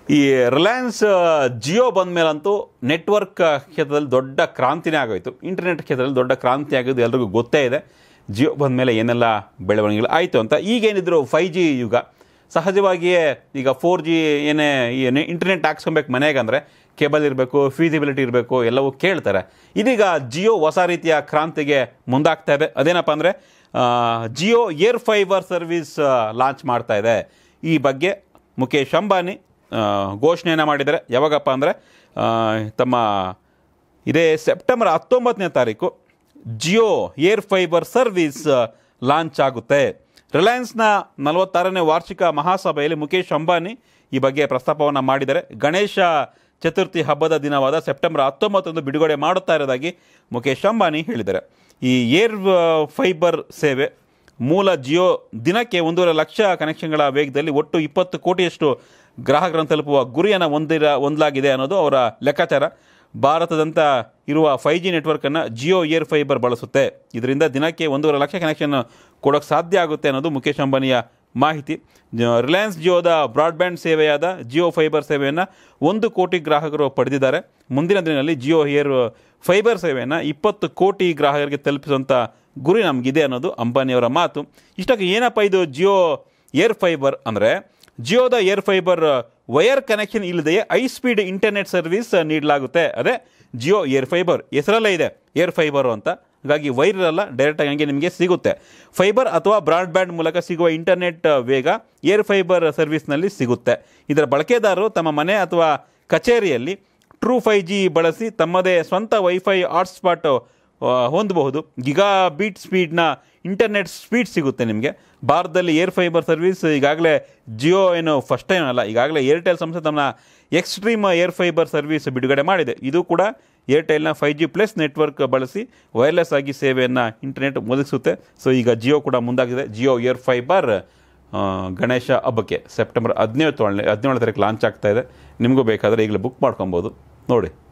ಈ ರಿಲಯನ್ಸ್ ಜಿಯೋ ಬಂದ ಮೇಲಂತೂ ನೆಟ್ವರ್ಕ್ ಕ್ಷೇತ್ರದಲ್ಲಿ ದೊಡ್ಡ ಕ್ರಾಂತಿನೇ ಆಗೋಯ್ತು ಇಂಟರ್ನೆಟ್ ಕ್ಷೇತ್ರದಲ್ಲಿ ದೊಡ್ಡ ಕ್ರಾಂತಿ ಆಗೋದು ಎಲ್ರಿಗೂ ಗೊತ್ತೇ ಇದೆ ಜಿಯೋ ಬಂದ ಮೇಲೆ ಏನೆಲ್ಲ ಬೆಳವಣಿಗೆಗಳು ಆಯಿತು ಅಂತ ಈಗೇನಿದ್ರು ಫೈ ಜಿ ಯುಗ ಸಹಜವಾಗಿಯೇ ಈಗ ಫೋರ್ ಜಿ ಏನೇ ಏನೇ ಇಂಟರ್ನೆಟ್ ಹಾಕ್ಸ್ಕೊಬೇಕು ಮನೆಗೆ ಅಂದರೆ ಕೇಬಲ್ ಇರಬೇಕು ಫೀಸಿಬಿಲಿಟಿ ಇರಬೇಕು ಎಲ್ಲವೂ ಕೇಳ್ತಾರೆ ಇದೀಗ ಜಿಯೋ ಹೊಸ ರೀತಿಯ ಕ್ರಾಂತಿಗೆ ಮುಂದಾಗ್ತಾ ಇದೆ ಅದೇನಪ್ಪ ಅಂದರೆ Jio air fiber service launch ಮಾಡ್ತಾ ಇದೆ ಈ ಬಗ್ಗೆ ಮುಖೇಶ್ ಅಂಬಾನಿ ಆ, ಘೋಷಣೆಯನ್ನು ಮಾಡಿದ್ದಾರೆ ಯಾವಾಗಪ್ಪ ಅಂದರೆ ತಮ್ಮ ಇದೇ ಸೆಪ್ಟೆಂಬರ್ ಹತ್ತೊಂಬತ್ತನೇ ತಾರೀಕು Jio air fiber service launch ಆಗುತ್ತೆ ರಿಲಯನ್ಸ್ನ ನಲವತ್ತಾರನೇ ವಾರ್ಷಿಕ ಮಹಾಸಭೆಯಲ್ಲಿ ಮುಖೇಶ್ ಅಂಬಾನಿ ಈ ಬಗ್ಗೆ ಪ್ರಸ್ತಾಪವನ್ನು ಮಾಡಿದ್ದಾರೆ ಗಣೇಶ ಚತುರ್ಥಿ ಹಬ್ಬದ ದಿನವಾದ ಸೆಪ್ಟೆಂಬರ್ ಹತ್ತೊಂಬತ್ತರಂದು ಬಿಡುಗಡೆ ಮಾಡುತ್ತಾ ಇರೋದಾಗಿ ಮುಖೇಶ್ ಅಂಬಾನಿ ಹೇಳಿದ್ದಾರೆ ಈ ಏರ್ ಫೈಬರ್ ಸೇವೆ ಮೂಲ ಜಿಯೋ ದಿನಕ್ಕೆ ಒಂದೂವರೆ ಲಕ್ಷ ಕನೆಕ್ಷನ್ಗಳ ವೇಗದಲ್ಲಿ ಒಟ್ಟು ಇಪ್ಪತ್ತು ಕೋಟಿಯಷ್ಟು ಗ್ರಾಹಕರನ್ನು ತಲುಪುವ ಗುರಿಯನ್ನು ಹೊಂದಿರ ಹೊಂದಲಾಗಿದೆ ಅನ್ನೋದು ಅವರ ಲೆಕ್ಕಾಚಾರ ಭಾರತದಂತ ಇರುವ ಫೈ ಜಿ ನೆಟ್ವರ್ಕನ್ನು ಜಿಯೋ ಏರ್ ಫೈಬರ್ ಬಳಸುತ್ತೆ ಇದರಿಂದ ದಿನಕ್ಕೆ ಒಂದೂವರೆ ಲಕ್ಷ ಕನೆಕ್ಷನ್ ಕೊಡೋಕ್ಕೆ ಸಾಧ್ಯ ಆಗುತ್ತೆ ಅನ್ನೋದು ಮುಖೇಶ್ ಅಂಬಾನಿಯ ಮಾಹಿತಿ ಜ- ರಿಲಯನ್ಸ್ ಜಿಯೋದ ಬ್ರಾಡ್ಬ್ಯಾಂಡ್ ಸೇವೆಯಾದ ಜಿಯೋ ಫೈಬರ್ ಸೇವೆಯನ್ನು ಒಂದು ಕೋಟಿ ಗ್ರಾಹಕರು ಪಡೆದಿದ್ದಾರೆ ಮುಂದಿನ ದಿನಗಳಲ್ಲಿ ಜಿಯೋ ಏರ್ ಫೈಬರ್ ಸೇವೆಯನ್ನು ಇಪ್ಪತ್ತು ಕೋಟಿ ಗ್ರಾಹಕರಿಗೆ ತಲುಪಿಸುವಂಥ ಗುರಿ ನಮಗಿದೆ ಅನ್ನೋದು ಅಂಬಾನಿಯವರ ಮಾತು ಇಷ್ಟಕ್ಕೆ ಏನಪ್ಪ ಇದು ಜಿಯೋ ಏರ್ ಫೈಬರ್ ಅಂದರೆ ಜಿಯೋದ ಏರ್ ಫೈಬರ್ ವಯರ್ ಕನೆಕ್ಷನ್ ಇಲ್ಲದೆಯೇ ಹೈ ಸ್ಪೀಡ್ ಇಂಟರ್ನೆಟ್ ಸರ್ವಿಸ್ ನೀಡಲಾಗುತ್ತೆ ಅದೇ ಜಿಯೋ ಏರ್ ಫೈಬರ್ ಹೆಸರಲ್ಲೇ ಇದೆ ಏರ್ ಫೈಬರು ಅಂತ ಹಾಗಾಗಿ ವೈರ್ ಇರಲ್ಲ ಡೈರೆಕ್ಟಾಗಿ ಹಂಗೆ ನಿಮಗೆ ಸಿಗುತ್ತೆ ಫೈಬರ್ ಅಥವಾ ಬ್ರಾಡ್ಬ್ಯಾಂಡ್ ಮೂಲಕ ಸಿಗುವ ಇಂಟರ್ನೆಟ್ ವೇಗ ಏರ್ ಫೈಬರ್ ಸರ್ವಿಸ್ನಲ್ಲಿ ಸಿಗುತ್ತೆ ಇದರ ಬಳಕೆದಾರರು ತಮ್ಮ ಮನೆ ಅಥವಾ ಕಚೇರಿಯಲ್ಲಿ ಟ್ರೂ ಫೈ ಜಿ ಬಳಸಿ ತಮ್ಮದೇ ಸ್ವಂತ ವೈಫೈ ಹಾಟ್ಸ್ಪಾಟ್ ಆ, ಹೊಂದಬಹುದು ಗಿಗಾ ಬೀಟ್ ಸ್ಪೀಡ್ನ ಇಂಟರ್ನೆಟ್ ಸ್ಪೀಡ್ ಸಿಗುತ್ತೆ ನಿಮಗೆ ಭಾರತದಲ್ಲಿ ಏರ್ ಫೈಬರ್ ಸರ್ವಿಸ್ ಈಗಾಗಲೇ ಜಿಯೋ ಏನು ಫಸ್ಟ್ ಟೈಮ್ ಅಲ್ಲ ಈಗಾಗಲೇ ಏರ್ಟೆಲ್ ಸಂಸ್ಥೆ ತಮ್ಮ ಎಕ್ಸ್ಟ್ರೀಮ್ ಏರ್ ಫೈಬರ್ ಸರ್ವಿಸ್ ಬಿಡುಗಡೆ ಮಾಡಿದೆ ಇದು ಕೂಡ ಏರ್ಟೆಲ್ನ ಫೈ ಜಿ ಪ್ಲಸ್ ನೆಟ್ವರ್ಕ್ ಬಳಸಿ ವೈರ್ಲೆಸ್ ಆಗಿ ಸೇವೆಯನ್ನು ಇಂಟರ್ನೆಟ್ ಒದಗಿಸುತ್ತೆ ಸೊ ಈಗ ಜಿಯೋ ಕೂಡ ಮುಂದಾಗಿದೆ ಜಿಯೋ ಏರ್ ಫೈಬರ್ ಆ, ಗಣೇಶ ಹಬ್ಬಕ್ಕೆ ಸೆಪ್ಟೆಂಬರ್ ಹದಿನೇಳು ಹದಿನೇಳು ತಾರೀಕು ಲಾಂಚ್ ಆಗ್ತಾ ಇದೆ ನಿಮಗೂ ಬೇಕಾದರೆ ಈಗಲೇ ಬುಕ್ ಮಾಡ್ಕೊಬೋದು ನೋಡಿ